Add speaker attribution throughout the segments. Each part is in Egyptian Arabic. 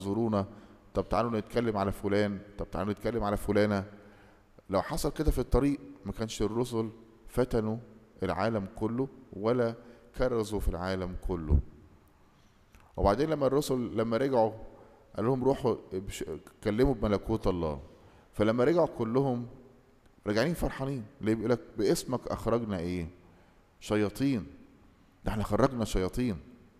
Speaker 1: زورونا طب تعالوا نتكلم على فلان طب تعالوا نتكلم على فلانة لو حصل كده في الطريق ما كانش الرسل فتنوا العالم كله ولا كرزوا في العالم كله وبعدين لما الرسل لما رجعوا قال لهم روحوا ابش- كلموا بملكوت الله فلما رجعوا كلهم راجعين فرحانين ليه بيقول لك باسمك اخرجنا ايه شياطين ده احنا خرجنا شياطين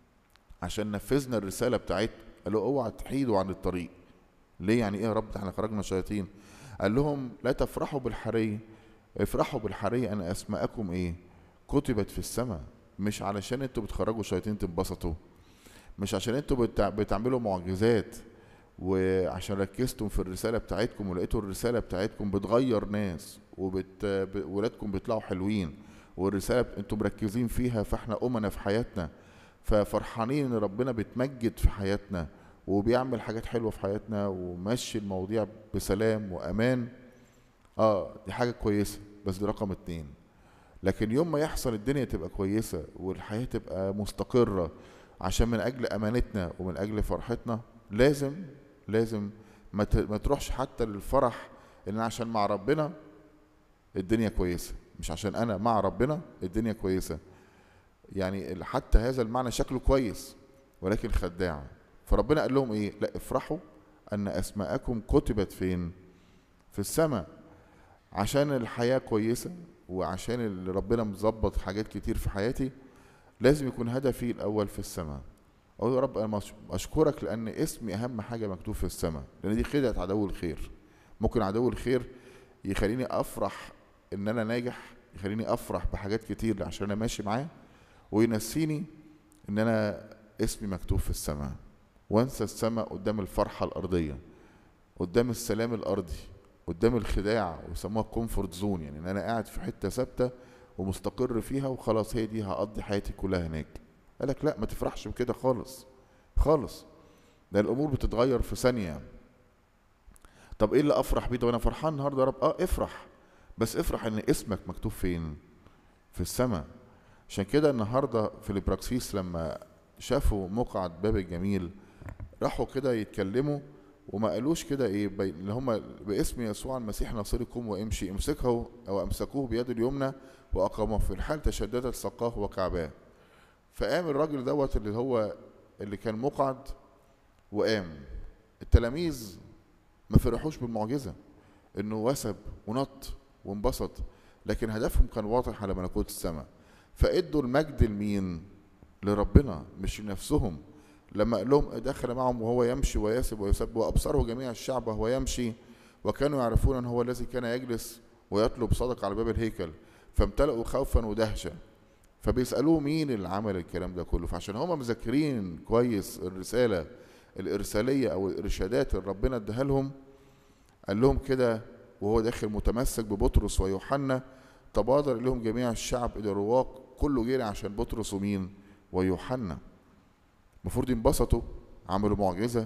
Speaker 1: عشان نفذنا الرساله بتاعتنا قالوا اوعى تحيدوا عن الطريق ليه يعني ايه يا رب ده احنا خرجنا شياطين قال لهم لا تفرحوا بالحري افرحوا بالحري ان اسماءكم ايه كتبت في السماء مش علشان انتوا بتخرجوا شياطين تنبسطوا مش عشان انتوا بتع... بتعملوا معجزات وعشان ركزتم في الرساله بتاعتكم ولقيتوا الرساله بتاعتكم بتغير ناس وبت... ب... ولادكم بيطلعوا حلوين والرساله بت- انتوا مركزين فيها فاحنا امنا في حياتنا ففرحانين ان ربنا بيتمجد في حياتنا وبيعمل حاجات حلوه في حياتنا وماشي المواضيع بسلام وامان اه دي حاجه كويسه بس دي رقم اتنين لكن يوم ما يحصل الدنيا تبقى كويسه والحياه تبقى مستقره عشان من اجل امانتنا ومن اجل فرحتنا لازم لازم ما ت- ما تروحش حتى للفرح ان أنا عشان مع ربنا الدنيا كويسه مش عشان انا مع ربنا الدنيا كويسه يعني ال- حتى هذا المعنى شكله كويس ولكن خداع فربنا قال لهم ايه لا افرحوا ان اسماءكم كتبت فين في السماء عشان الحياه كويسه وعشان اللي ربنا مظبط حاجات كتير في حياتي لازم يكون هدفي الاول في السماء اقول يا رب انا مش- اشكرك لان اسمي اهم حاجه مكتوب في السماء لان دي خدعه عدو الخير ممكن عدو الخير يخليني افرح ان انا ناجح يخليني افرح بحاجات كتير عشان انا ماشي معاه وينسيني ان انا اسمي مكتوب في السماء وانسى السماء قدام الفرحه الارضيه قدام السلام الارضي قدام الخداع ويسموها كومفورت زون يعني ان انا قاعد في حته ثابته ومستقر فيها وخلاص هي دي هقضي حياتي كلها هناك قال لك لا ما تفرحش بكده خالص خالص ده الامور بتتغير في ثانيه طب ايه اللي افرح بيه ده وانا فرحان النهارده يا رب اه افرح بس افرح ان اسمك مكتوب فين في السماء عشان كده النهارده في البراكسيس لما شافوا مقعد باب الجميل راحوا كده يتكلموا وما قالوش كده ايه بي- اللي هم باسم يسوع المسيح ناصركم وامشي امسكه او امسكوه بيد اليمنى واقاموه في الحال تشددت ساقاه وكعباه فقام الراجل دوت اللي هو اللي كان مقعد وقام التلاميذ ما فرحوش بالمعجزه انه وثب ونط وانبسط لكن هدفهم كان واضح على ملكوت السماء فادوا المجد لمين لربنا مش لنفسهم لما قال لهم دخل معهم وهو يمشي ويسب ويسب وابصره جميع الشعب وهو يمشي وكانوا يعرفون ان هو الذي كان يجلس ويطلب صدق على باب الهيكل فامتلأوا خوفا ودهشه فبيسألوه مين اللي عمل الكلام ده كله فعشان هم مذاكرين كويس الرسالة الإرسالية أو الإرشادات اللي ربنا اداها لهم قال لهم كده وهو داخل متمسك ببطرس ويوحنا تبادر إليهم جميع الشعب إلى الرواق كله جري عشان بطرس ومين ويوحنا المفروض ينبسطوا عملوا معجزة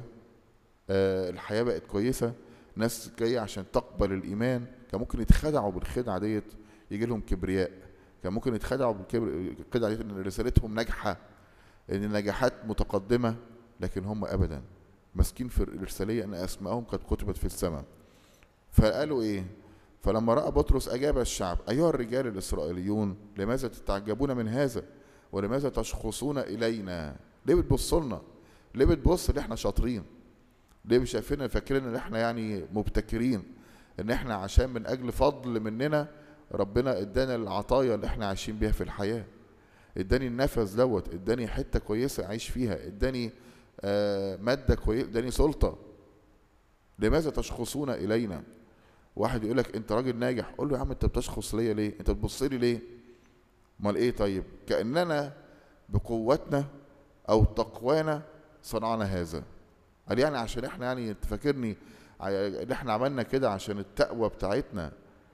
Speaker 1: آه الحياة بقت كويسة ناس جاية عشان تقبل الإيمان كان ممكن يتخدعوا بالخدعة ديت يجي لهم كبرياء كان ممكن يتخدعوا بالكبر الخدعة ديت إن رسالتهم ناجحة إن النجاحات متقدمة لكن هم أبدا ماسكين في الإرسالية إن أسمائهم قد كتبت في السماء فقالوا إيه فلما رأى بطرس أجاب الشعب أيها الرجال الإسرائيليون لماذا تتعجبون من هذا ولماذا تشخصون إلينا ليه بتبصوا لنا ليه بتبص ان احنا شاطرين ليه مش شايفين فاكرين ان احنا يعني مبتكرين ان احنا عشان من اجل فضل مننا ربنا ادانا العطايا اللي احنا عايشين بيها في الحياه اداني النفس دوت اداني حته كويسه اعيش فيها اداني آه ماده كويسه اداني سلطه لماذا تشخصون الينا واحد يقول لك انت راجل ناجح قول له يا عم انت بتشخص ليا ليه انت بتبص لي ليه امال ايه طيب كاننا بقوتنا او تقوانا صنعنا هذا قال يعني عشان احنا يعني انت فاكرني ان احنا عملنا كده عشان التقوى بتاعتنا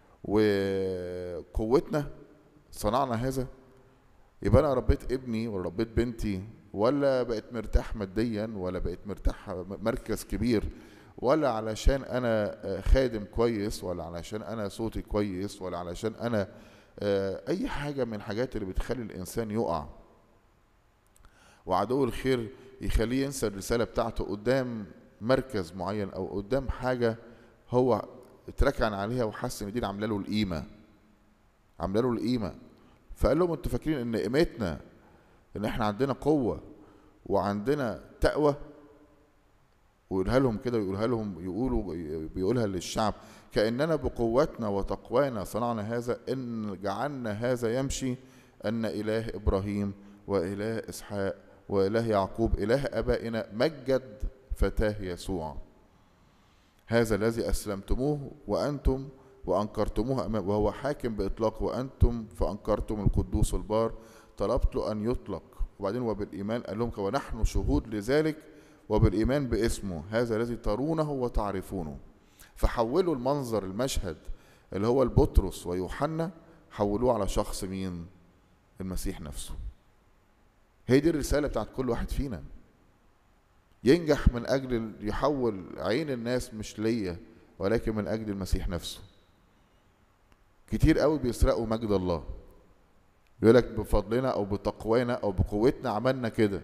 Speaker 1: وقوتنا صنعنا هذا يبقى انا ربيت ابني ولا ربيت بنتي ولا بقيت مرتاح ماديا ولا بقيت مرتاح مركز كبير ولا علشان انا خادم كويس ولا علشان انا صوتي كويس ولا علشان انا اي حاجه من الحاجات اللي بتخلي الانسان يقع وعدو الخير يخليه ينسى الرساله بتاعته قدام مركز معين او قدام حاجه هو اتركن عليها وحس ان دي اللي عامله له القيمه عامله له القيمه فقال لهم انتوا فاكرين ان قيمتنا ان احنا عندنا قوه وعندنا تقوى ويقولها لهم كده ويقولها لهم يقولوا بيقولها للشعب كاننا بقوتنا وتقوانا صنعنا هذا ان جعلنا هذا يمشي ان اله ابراهيم واله اسحاق واله يعقوب اله ابائنا مجد فتاه يسوع هذا الذي اسلمتموه وانتم وانكرتموه امام وهو حاكم باطلاق وانتم فانكرتم القدوس البار طلبت له ان يطلق وبعدين وبالايمان قال لهم ونحن شهود لذلك وبالايمان باسمه هذا الذي ترونه وتعرفونه فحولوا المنظر المشهد اللي هو البطرس ويوحنا حولوه على شخص مين المسيح نفسه هي دي الرساله بتاعت كل واحد فينا ينجح من اجل يحول عين الناس مش ليا ولكن من اجل المسيح نفسه كتير قوي بيسرقوا مجد الله يقول لك بفضلنا او بتقوانا او بقوتنا عملنا كده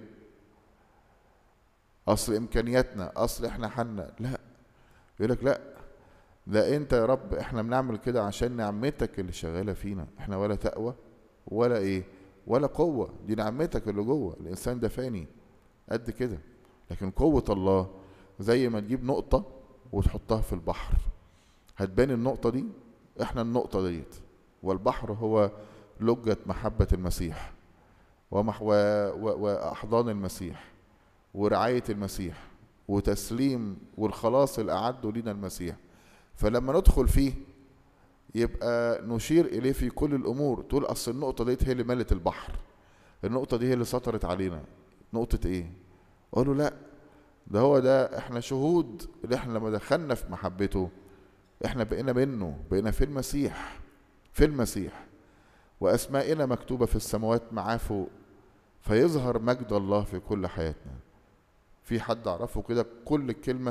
Speaker 1: اصل امكانياتنا اصل احنا حنا لا يقول لك لا ده انت يا رب احنا بنعمل كده عشان نعمتك اللي شغاله فينا احنا ولا تقوى ولا ايه ولا قوه دي نعمتك اللي جوه الانسان ده فاني قد كده لكن قوه الله زي ما تجيب نقطه وتحطها في البحر هتبان النقطه دي احنا النقطه ديت والبحر هو لجة محبة المسيح ومح و... و... وأحضان المسيح ورعاية المسيح وتسليم والخلاص اللي أعده لنا المسيح فلما ندخل فيه يبقى نشير إليه في كل الأمور تقول أصل النقطة ديت هي اللي ملت البحر النقطة دي هي اللي سطرت علينا نقطة إيه؟ أقول له لأ ده هو ده إحنا شهود اللي إحنا لما دخلنا في محبته إحنا بقينا منه بقينا في المسيح في المسيح وأسمائنا مكتوبة في السماوات معاه فوق فيظهر مجد الله في كل حياتنا في حد أعرفه كده كل كلمة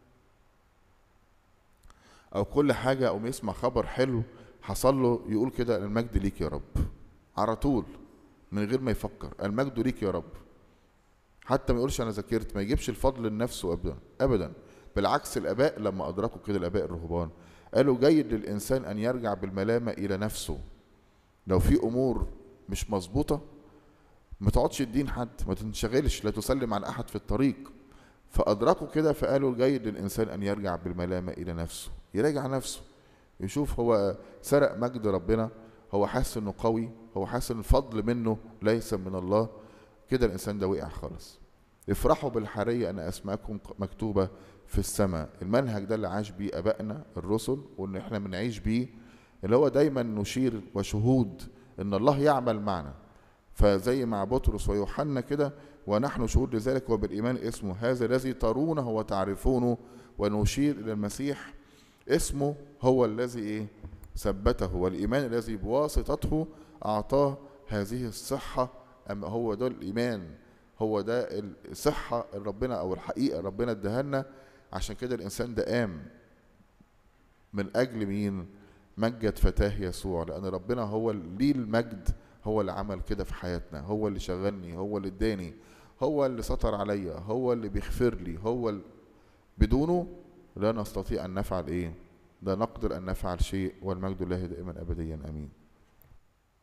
Speaker 1: أو كل حاجة أو يسمع خبر حلو حصل له يقول كده المجد ليك يا رب على طول من غير ما يفكر المجد ليك يا رب حتى ما يقولش أنا ذاكرت ما يجيبش الفضل لنفسه أبدا أبدا بالعكس الآباء لما أدركوا كده الآباء الرهبان قالوا جيد للإنسان أن يرجع بالملامة إلى نفسه لو في امور مش مظبوطه ما تقعدش تدين حد ما تنشغلش لا تسلم على احد في الطريق فادركوا كده فقالوا جيد للانسان ان يرجع بالملامه الى نفسه يراجع نفسه يشوف هو سرق مجد ربنا هو حاسس انه قوي هو حاسس ان الفضل منه ليس من الله كده الانسان ده وقع خالص افرحوا بالحريه ان اسماءكم مكتوبه في السماء المنهج ده اللي عاش بيه ابائنا الرسل وان احنا بنعيش بيه اللي هو دايما نشير وشهود ان الله يعمل معنا فزي مع بطرس ويوحنا كده ونحن شهود لذلك وبالايمان اسمه هذا الذي ترونه وتعرفونه ونشير الى المسيح اسمه هو الذي ايه ثبته والايمان الذي بواسطته اعطاه هذه الصحه اما هو ده الايمان هو ده الصحه اللي ربنا او الحقيقه ربنا اداها لنا عشان كده الانسان ده قام من اجل مين مجد فتاه يسوع لان ربنا هو ليه المجد هو اللي عمل كده في حياتنا هو اللي شغلني هو اللي اداني هو اللي ستر عليا هو اللي بيغفر لي هو اللي بدونه لا نستطيع ان نفعل ايه لا نقدر ان نفعل شيء والمجد لله دائما ابديا امين